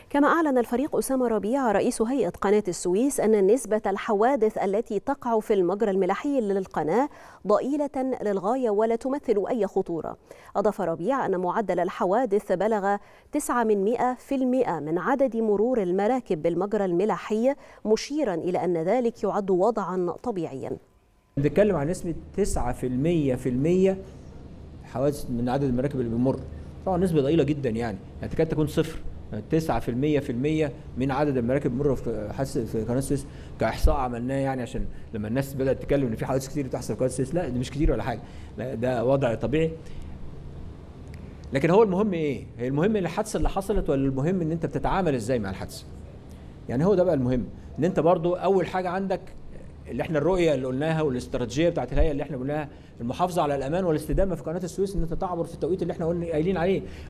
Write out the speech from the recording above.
كما أعلن الفريق أسامة ربيع رئيس هيئة قناة السويس أن نسبة الحوادث التي تقع في المجرى الملاحي للقناة ضئيلة للغاية ولا تمثل أي خطورة أضاف ربيع أن معدل الحوادث بلغ 9 من 100% من عدد مرور المراكب بالمجرى الملاحي مشيرا إلى أن ذلك يعد وضعا طبيعيا بنتكلم عن نسبة 9% في المية حوادث من عدد المراكب اللي بيمر طبعا نسبة ضئيلة جدا يعني يعني تكاد تكون صفر 9% في المية من عدد المراكب بتمر في حادث في قناه السويس كاحصاء عملناه يعني عشان لما الناس بدات تتكلم ان في حوادث كتير بتحصل في قناه السويس لا دي مش كتير ولا حاجه لا ده وضع طبيعي لكن هو المهم ايه؟ هي المهم الحادثه اللي حصلت ولا المهم ان انت بتتعامل ازاي مع الحادثه؟ يعني هو ده بقى المهم ان انت برضو اول حاجه عندك اللي احنا الرؤيه اللي قلناها والاستراتيجيه بتاعت الهيئه اللي احنا قلناها المحافظه على الامان والاستدامه في قناه السويس ان انت تعبر في التوقيت اللي احنا قلنا قايلين عليه